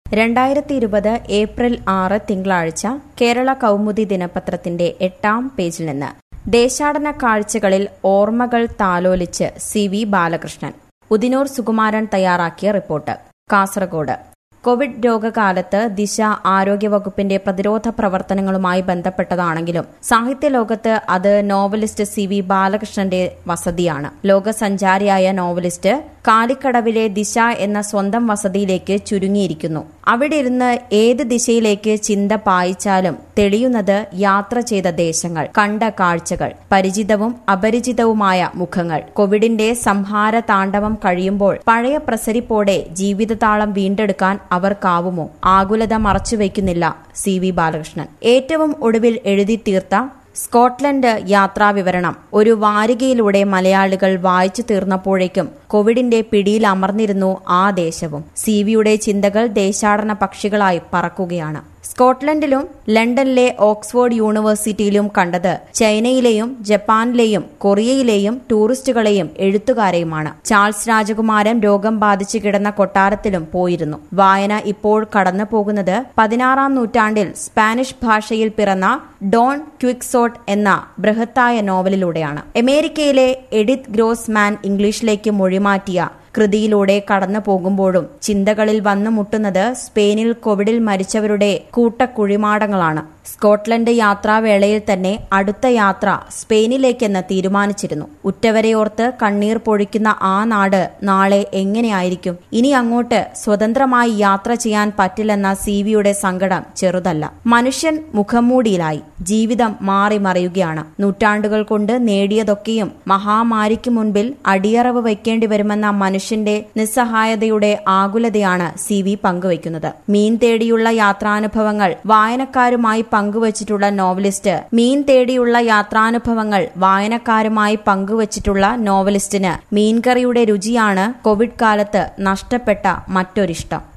രണ്ടായിരത്തി ഇരുപത് ഏപ്രിൽ ആറ് തിങ്കളാഴ്ച കേരള കൗമുദി ദിനപത്രത്തിന്റെ എട്ടാം പേജിൽ നിന്ന് ദേശാടന കാഴ്ചകളിൽ ഓർമ്മകൾ താലോലിച്ച് സി വി ബാലകൃഷ്ണൻ ഉദിനൂർ സുകുമാരൻ തയ്യാറാക്കിയ റിപ്പോർട്ട് കാസർഗോഡ് കോവിഡ് രോഗകാലത്ത് ദിശ ആരോഗ്യവകുപ്പിന്റെ പ്രതിരോധ പ്രവർത്തനങ്ങളുമായി ബന്ധപ്പെട്ടതാണെങ്കിലും സാഹിത്യലോകത്ത് അത് നോവലിസ്റ്റ് സി വി ബാലകൃഷ്ണന്റെ വസതിയാണ് ലോകസഞ്ചാരിയായ നോവലിസ്റ്റ് കാലിക്കടവിലെ ദിശ എന്ന സ്വന്തം വസതിയിലേക്ക് ചുരുങ്ങിയിരിക്കുന്നു അവിടെ ഇരുന്ന് ഏത് ദിശയിലേക്ക് ചിന്ത പായിച്ചാലും തെളിയുന്നത് യാത്ര ചെയ്ത ദേശങ്ങൾ കണ്ട കാഴ്ചകൾ പരിചിതവും അപരിചിതവുമായ മുഖങ്ങൾ കോവിഡിന്റെ സംഹാര താണ്ഡവം കഴിയുമ്പോൾ പഴയ പ്രസരിപ്പോടെ ജീവിതതാളം വീണ്ടെടുക്കാൻ അവർക്കാവുമോ ആകുലത മറച്ചുവെക്കുന്നില്ല സി വി ബാലകൃഷ്ണൻ ഏറ്റവും ഒടുവിൽ എഴുതി തീർത്ത സ്കോട്ട്ലൻഡ് യാത്രാവിവരണം ഒരു വാരികയിലൂടെ മലയാളികൾ വായിച്ചു തീർന്നപ്പോഴേക്കും കോവിഡിന്റെ പിടിയിൽ അമർന്നിരുന്നു ആ ദേശവും സി വിയുടെ ചിന്തകൾ ദേശാടന പക്ഷികളായി പറക്കുകയാണ് സ്കോട്ട്ലൻഡിലും ലണ്ടനിലെ ഓക്സ്ഫോർഡ് യൂണിവേഴ്സിറ്റിയിലും കണ്ടത് ചൈനയിലെയും ജപ്പാനിലെയും കൊറിയയിലെയും ടൂറിസ്റ്റുകളെയും എഴുത്തുകാരെയുമാണ് ചാൾസ് രാജകുമാരൻ രോഗം ബാധിച്ചു കിടന്ന കൊട്ടാരത്തിലും പോയിരുന്നു വായന ഇപ്പോൾ കടന്നു പോകുന്നത് പതിനാറാം നൂറ്റാണ്ടിൽ സ്പാനിഷ് ഭാഷയിൽ പിറന്ന ഡോൺ ക്വിക്സോട്ട് എന്ന ബൃഹത്തായ നോവലിലൂടെയാണ് അമേരിക്കയിലെ എഡിത്ത് ഗ്രോസ്മാൻ ഇംഗ്ലീഷിലേക്ക് മൊഴിമാറ്റിയ കൃതിയിലൂടെ കടന്നു പോകുമ്പോഴും ചിന്തകളിൽ വന്നു മുട്ടുന്നത് സ്പെയിനിൽ കോവിഡിൽ മരിച്ചവരുടെ കൂട്ടക്കുഴിമാടങ്ങളാണ് സ്കോട്ട്ലൻഡ് യാത്രാവേളയിൽ തന്നെ അടുത്ത യാത്ര സ്പെയിനിലേക്കെന്ന് തീരുമാനിച്ചിരുന്നു ഉറ്റവരെ ഓർത്ത് കണ്ണീർ പൊഴിക്കുന്ന ആ നാട് നാളെ എങ്ങനെയായിരിക്കും ഇനി അങ്ങോട്ട് സ്വതന്ത്രമായി യാത്ര ചെയ്യാൻ പറ്റില്ലെന്ന സി വിയുടെ സങ്കടം ചെറുതല്ല മനുഷ്യൻ മുഖംമൂടിയിലായി ജീവിതം മാറി മറിയുകയാണ് നൂറ്റാണ്ടുകൾ കൊണ്ട് നേടിയതൊക്കെയും മഹാമാരിക്ക് മുൻപിൽ അടിയറവ് വയ്ക്കേണ്ടി വരുമെന്ന മനുഷ്യന്റെ നിസ്സഹായതയുടെ ആകുലതയാണ് സി വി പങ്കുവയ്ക്കുന്നത് മീൻ തേടിയുള്ള യാത്രാനുഭവങ്ങൾ വായനക്കാരുമായി പങ്കുവച്ചിട്ടുള്ള നോവലിസ്റ്റ് മീൻ തേടിയുള്ള യാത്രാനുഭവങ്ങൾ വായനക്കാരുമായി പങ്കുവച്ചിട്ടുള്ള നോവലിസ്റ്റിന് മീൻകറിയുടെ രുചിയാണ് കോവിഡ് കാലത്ത് നഷ്ടപ്പെട്ട മറ്റൊരിഷ്ടം